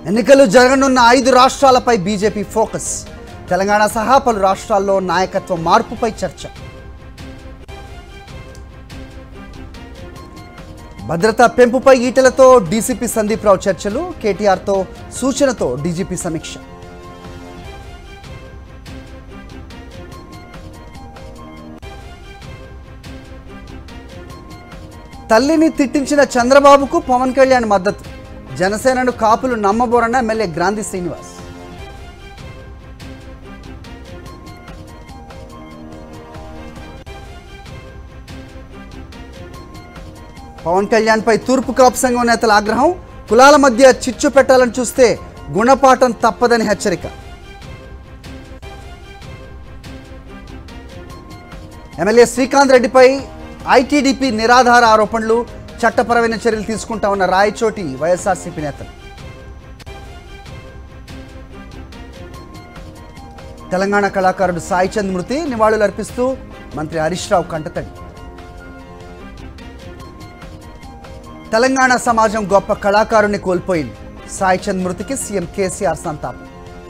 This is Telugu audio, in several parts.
ఎన్నికలు జరగనున్న ఐదు రాష్ట్రాలపై బీజేపీ ఫోకస్ తెలంగాణ సహా పలు రాష్ట్రాల్లో నాయకత్వ మార్పుపై చర్చ భద్రతా పెంపుపై ఈటలతో డీసీపీ సందీప్ రావు చర్చలు కేటీఆర్తో సూచనతో డీజీపీ సమీక్ష తల్లిని తిట్టించిన చంద్రబాబుకు పవన్ కళ్యాణ్ మద్దతు జనసేనను కాపులు నమ్మబోరన్న ఎమ్మెల్యే గ్రాంధి శ్రీనివాస్ పవన్ కళ్యాణ్పై తూర్పు కాపు సంఘం నేతల ఆగ్రహం కులాల మధ్య చిచ్చు పెట్టాలని చూస్తే గుణపాఠం తప్పదని హెచ్చరిక ఎమ్మెల్యే శ్రీకాంత్ రెడ్డిపై ఐటీడీపీ నిరాధార ఆరోపణలు చట్టపరమైన చర్యలు తీసుకుంటామన్న రాయచోటి వైఎస్ఆర్సీపీ నేతలు తెలంగాణ కళాకారుడు సాయిచంద్ మృతి నివాళులు అర్పిస్తూ మంత్రి హరీష్ రావు కంటతడి తెలంగాణ సమాజం గొప్ప కళాకారుని కోల్పోయింది సాయిచంద్ మృతికి సీఎం కేసీఆర్ సంతాపం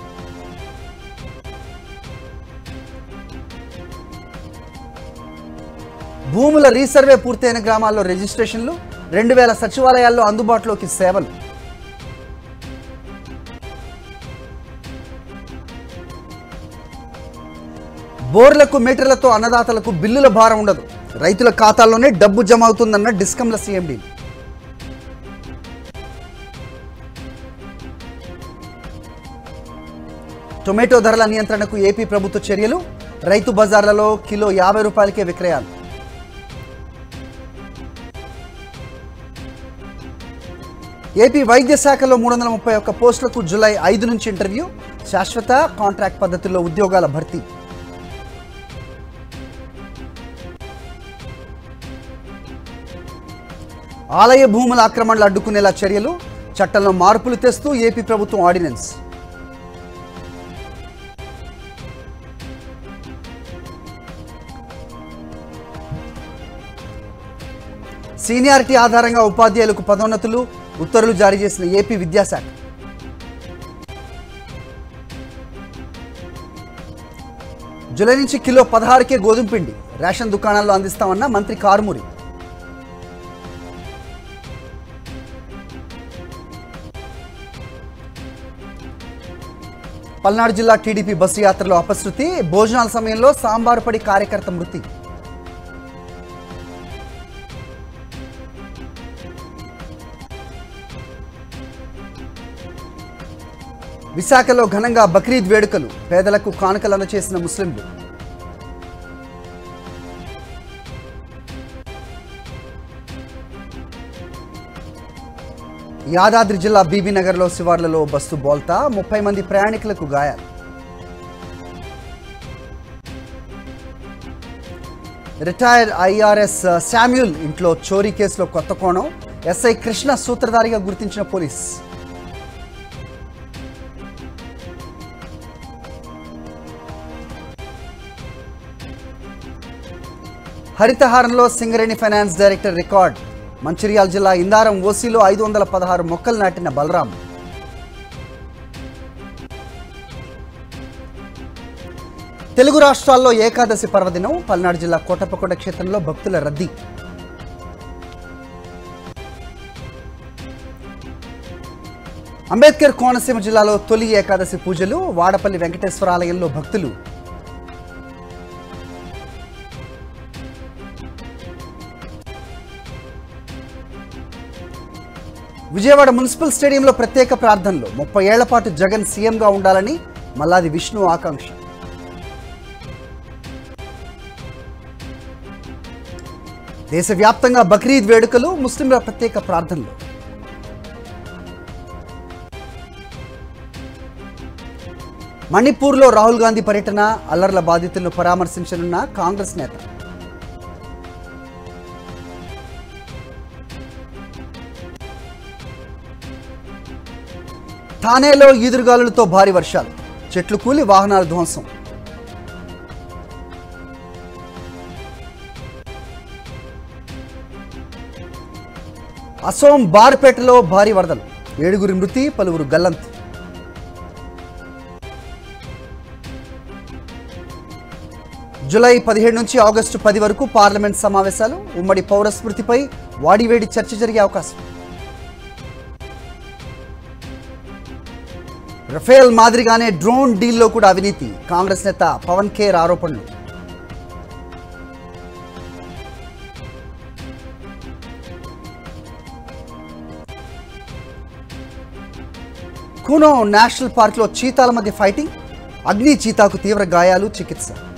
భూముల రీసర్వే పూర్తయిన గ్రామాల్లో రిజిస్ట్రేషన్లు రెండు వేల సచివాలయాల్లో అందుబాటులోకి సేవలు బోర్లకు మీటర్లతో అన్నదాతలకు బిల్లుల భారం ఉండదు రైతుల ఖాతాల్లోనే డబ్బు జమ అవుతుందన్న డిస్కంల సీఎండీ టొమాటో ధరల నియంత్రణకు ఏపీ ప్రభుత్వ చర్యలు రైతు బజార్లలో కిలో యాభై రూపాయలకే విక్రయాలు ఏపీ వైద్య శాఖలో మూడు వందల ముప్పై ఒక్క పోస్టులకు జూలై ఐదు నుంచి ఇంటర్వ్యూ శాశ్వత కాంట్రాక్ట్ పద్ధతిలో ఉద్యోగాల భర్తీ ఆలయ భూముల ఆక్రమణలు అడ్డుకునేలా చర్యలు చట్టంలో మార్పులు తెస్తూ ఏపీ ప్రభుత్వం ఆర్డినెన్స్ సీనియారిటీ ఆధారంగా ఉపాధ్యాయులకు పదోన్నతులు ఉత్తర్వులు జారీ చేసిన ఏపీ విద్యాశాఖ జూలై నుంచి కిలో పదహారుకే గోధుమ పిండి రేషన్ దుకాణాల్లో అందిస్తామన్న మంత్రి కారుమూరి పల్నాడు జిల్లా టీడీపీ బస్సు యాత్రలో అపశృతి భోజనాల సమయంలో సాంబారు పడి కార్యకర్త మృతి విశాఖలో ఘనంగా బక్రీద్ వేడుకలు పేదలకు కానుకలను చేసిన ముస్లింలు యాదాద్రి జిల్లా బీబీనగర్లో శివార్లలో బస్సు బోల్తా ముప్పై మంది ప్రయాణికులకు గాయాలు రిటైర్డ్ ఐఆర్ఎస్ శామ్యూల్ ఇంట్లో చోరీ కేసులో కొత్త కోణం ఎస్ఐ కృష్ణ సూత్రధారిగా గుర్తించిన పోలీస్ హరితహారంలో Singareni finance director record Mancherial జిల్లా ఇందారం ఓసీలో ఐదు వందల పదహారు మొక్కలు నాటిన బలరాం తెలుగు రాష్ట్రాల్లో ఏకాదశి పర్వదినం పల్నాడు జిల్లా కోటప్పకొండ క్షేత్రంలో భక్తుల రద్దీ అంబేద్కర్ కోనసీమ జిల్లాలో తొలి ఏకాదశి పూజలు వాడపల్లి వెంకటేశ్వర ఆలయంలో భక్తులు విజయవాడ మున్సిపల్ స్టేడియంలో ప్రత్యేక ప్రార్థనలు ముప్పై ఏళ్ల పాటు జగన్ సీఎంగా ఉండాలని మల్లాది విష్ణు ఆకాంక్ష దేశవ్యాప్తంగా బక్రీద్ వేడుకలు ముస్లింల ప్రత్యేక ప్రార్థనలు మణిపూర్లో రాహుల్ గాంధీ పర్యటన అల్లర్ల బాధితులను పరామర్శించనున్న కాంగ్రెస్ నేత థానేలో ఈదురుగాలులతో భారీ వర్షాలు చెట్లు కూలి వాహనాల ధ్వంసం అసోం బార్పేటలో భారీ వరదలు ఏడుగురి మృతి పలువురు గల్లంతు జూలై పదిహేడు నుంచి ఆగస్టు పది వరకు పార్లమెంట్ సమావేశాలు ఉమ్మడి పౌర స్మృతిపై వాడివేడి చర్చ జరిగే అవకాశం రఫేల్ మాదిరిగానే డ్రోన్ డీల్లో కూడా అవినీతి కాంగ్రెస్ నేత పవన్ ఖేర్ ఆరోపణలు కూనో నేషనల్ పార్క్లో చీతాల మధ్య ఫైటింగ్ అగ్ని చీతాకు తీవ్ర గాయాలు చికిత్స